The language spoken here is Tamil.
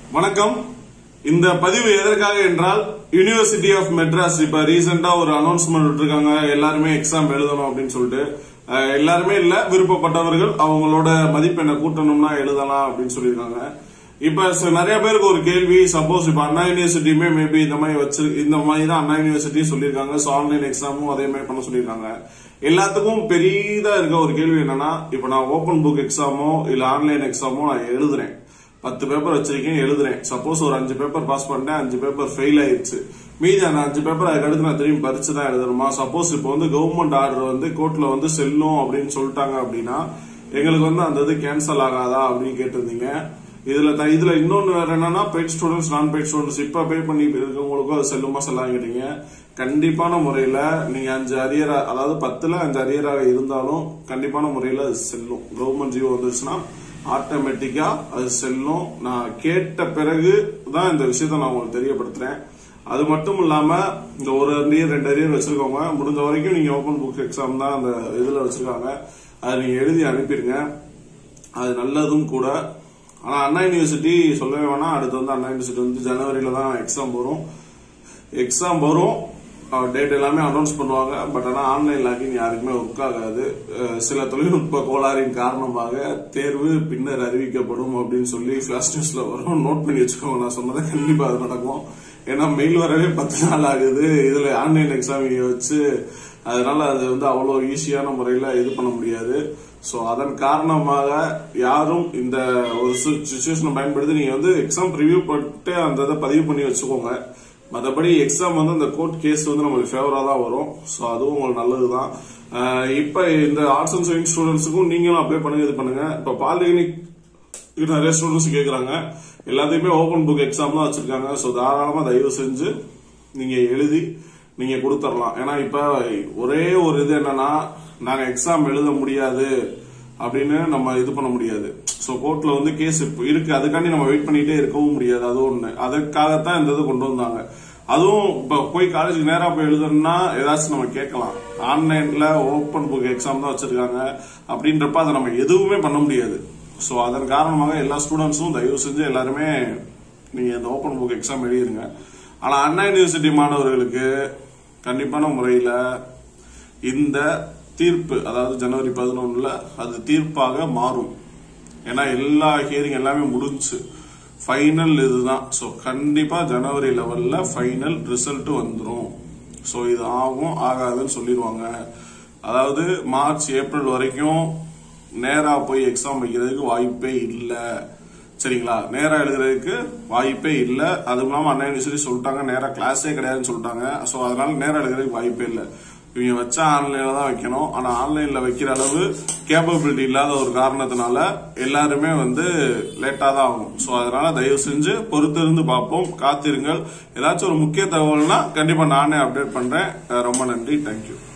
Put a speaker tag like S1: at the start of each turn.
S1: வணக்கம் இந்த பதிவு எதற்காக என்றால் யுனிவர்சிட்டி ஆஃப் மெட்ராஸ் இப்ப ரீசெண்டா ஒரு அனௌன்ஸ்மெண்ட் விட்டுருக்காங்க எல்லாருமே எக்ஸாம் எழுதணும் அப்படின்னு சொல்லிட்டு அஹ், எல்லாருமே இல்ல விருப்பப்பட்டவர்கள் அவங்களோட மதிப்பெண்ணை கூட்டணும்னா எழுதலாம் அப்படின்னு சொல்லியிருக்காங்க இப்ப ச- நிறைய பேருக்கு ஒரு கேள்வி சப்போஸ் இப்ப அண்ணா யூனிவர்சிட்டியுமே மேபி இந்த மாதிரி வச்சு இந்த மாதிரி தான் அண்ணா யூனிவர்சிட்டி சொல்லியிருக்காங்க ஸோ ஆன்லைன் எக்ஸாமும் அதே மாதிரி பண்ண சொல்லியிருக்காங்க எல்லாத்துக்கும் பெரியதா இருக்க ஒரு கேள்வி என்னன்னா இப்ப நான் ஓபன் புக் எக்ஸாமோ இல்ல ஆன்லைன் எக்ஸாமோ நான் எழுதுறேன் பத்து பேப்பர் வச்சிருக்கேன் எழுதுறேன் சப்போஸ் ஒரு அஞ்சு பேப்பர் பாஸ் பண்ணிட்டேன் அஞ்சு பேப்பர் ஃபெயில் ஆயிருச்சு மீதி அந்த அஞ்சு பேப்பர் அதுக்கடுத்து நான் திரும்பி பரிச்சு தான் எழுதணுமா சப்போஸ் இப்போ வந்து கவர்மெண்ட் ஆர்டர் வந்து கோர்ட்ல வந்து செல்லும் அப்படின்னு சொல்லிட்டாங்க அப்படின்னா எங்களுக்கு வந்து அந்த இது கேன்சல் ஆகாதா அப்படின்னு கேட்டிருந்தீங்க இதுல த- இதுல இன்னொன்னு வேற என்னன்னா பெய்ட் ஸ்டூடெண்ட்ஸ் நான் பெய்ட் ஸ்டூடெண்ட்ஸ் இப்ப பே பண்ணி இருக்கவங்களுக்கும் அது செல்லுமா செல்லாம கேட்டீங்க கண்டிப்பான முறையில நீங்க அஞ்சு அரியரா அதாவது பத்துல அஞ்சு அரியராக இருந்தாலும் கண்டிப்பான முறையில அது செல்லும் கவர்மெண்ட் ஜியோ வந்துருச்சுன்னா ஆட்டோமேட்டிக்கா அது செல்லும் நான் கேட்ட பிறகு தான் இந்த விஷயத்த நான் உங்களுக்கு தெரியப்படுத்துறேன் அது மட்டும் இல்லாம இந்த ஒரு அரியர் ரெண்டு அரியர் வச்சிருக்கவங்க முடிஞ்ச வரைக்கும் நீங்க ஓபன் புக் எக்ஸாம் தான் அந்த இதுல வச்சிருக்காங்க அதை நீங்க எழுதி அனுப்பிடுங்க அது நல்லதும் கூட ஆனா அண்ணா யூனிவர்சிட்டி சொல்லவே வேணாம் அடுத்து வந்து அண்ணா யூனிவர்சிட்டி வந்து ஜனவரியில தான் எக்ஸாம் வரும் எக்ஸாம் வரும் டேட் எல்லாமே அனௌன்ஸ் பண்ணுவாங்க பட் ஆனா ஆன்லைன் லாகின் யாருக்குமே ஒர்க் ஆகாது அஹ் சில தொழில்நுட்ப கோளாறின் காரணமாக தேர்வு பின்னர் அறிவிக்கப்படும் அப்படின்னு சொல்லி ஃபிளாஷ் நியூஸ்ல வரும் நோட் பண்ணி வச்சுக்கோங்க நான் சொன்னதை கண்டிப்பா அது நடக்கும் ஏன்னா மெயில் வரவே பத்து நாள் ஆகுது இதுல ஆன்லைன் எக்ஸாம் வச்சு அதனால அது வந்து அவ்வளவு ஈஸியான முறையில இது பண்ண முடியாது சோ அதன் காரணமாக யாரும் இந்த ஒரு சுச்சுவேஷனை பயன்படுத்தி நீங்க வந்து எக்ஸாம் ரிவ்யூ பண்ணிட்டு அந்த இதை பதிவு பண்ணி வச்சுக்கோங்க மற்றபடி எக்ஸாம் வந்து அந்த கோர்ட் கேஸ் வந்து நம்மளுக்கு ஃபேவரா தான் வரும் ஸோ அதுவும் உங்களுக்கு நல்லதுதான் அஹ் இப்ப இந்த ஆர்ட்ஸ் அண்ட் சயின்ஸ் ஸ்டூடெண்ட்ஸுக்கும் நீங்களும் அப்ளை பண்ணுங்க இது பண்ணுங்க இப்ப பாலிடெக்னிக் நிறைய ஸ்டூடெண்ட்ஸ் கேக்குறாங்க எல்லாத்தையுமே ஓபன் புக் எக்ஸாம் தான் வச்சிருக்காங்க ஸோ தாராளமா தயவு செஞ்சு நீங்க எழுதி நீங்க கொடுத்துடலாம் ஏன்னா இப்ப ஒரே ஒரு இது என்னன்னா நாங்க எக்ஸாம் எழுத முடியாது அப்படின்னு நம்ம இது பண்ண முடியாது சோ கோர்ட்ல வந்து கேஸ் இருக்கு அதுக்காண்டி நம்ம வெயிட் பண்ணிட்டே இருக்கவும் முடியாது அது ஒண்ணு அதற்காகத்தான் இந்த இது கொண்டு வந்தாங்க அதுவும் இப்ப போய் காலேஜுக்கு நேரா போய் எழுதணும்னா ஏதாச்சும் நம்ம கேட்கலாம் ஆன்லைன்ல ஓப்பன் புக் எக்ஸாம் தான் வச்சிருக்காங்க அப்படின்றப்ப அதை நம்ம எதுவுமே பண்ண முடியாது சோ அதன் காரணமாக எல்லா ஸ்டூடெண்ட்ஸும் தயவு செஞ்சு எல்லாருமே நீங்க இந்த ஓப்பன் புக் எக்ஸாம் எழுதிருங்க ஆனா அண்ணா யூனிவர்சிட்டி மாணவர்களுக்கு கண்டிப்பான முறையில இந்த தீர்ப்பு அதாவது ஜனவரி பதினொன்னுல அது தீர்ப்பாக மாறும் ஏன்னா எல்லா ஹியரிங் எல்லாமே முடிஞ்சு ஃபைனல் இதுதான் ஸோ கண்டிப்பா ஜனவரி லெவல்ல ஃபைனல் ரிசல்ட் வந்துரும் ஸோ இது ஆகும் ஆகாதுன்னு சொல்லிடுவாங்க அதாவது மார்ச் ஏப்ரல் வரைக்கும் நேரா போய் எக்ஸாம் வைக்கிறதுக்கு வாய்ப்பே இல்லை சரிங்களா நேரா எழுதுறதுக்கு வாய்ப்பே இல்ல அதுவும் இல்லாம அண்ணா யூனிவர்சிட்டி சொல்லிட்டாங்க நேரா கிளாஸே கிடையாதுன்னு சொல்லிட்டாங்க சோ அதனால நேரா எழுதுறதுக்கு வாய்ப்பே இல்ல இவங்க வச்சா ஆன்லைன்ல தான் வைக்கணும் ஆனா ஆன்லைன்ல வைக்கிற அளவு கேப்பபிலிட்டி இல்லாத ஒரு காரணத்தினால எல்லாருமே வந்து லேட்டா தான் ஆகும் சோ அதனால தயவு செஞ்சு பொறுத்திருந்து பார்ப்போம் காத்திருங்கள் ஏதாச்சும் ஒரு முக்கிய தகவல்னா கண்டிப்பா நானே அப்டேட் பண்றேன் அஹ் ரொம்ப நன்றி தேங்க்யூ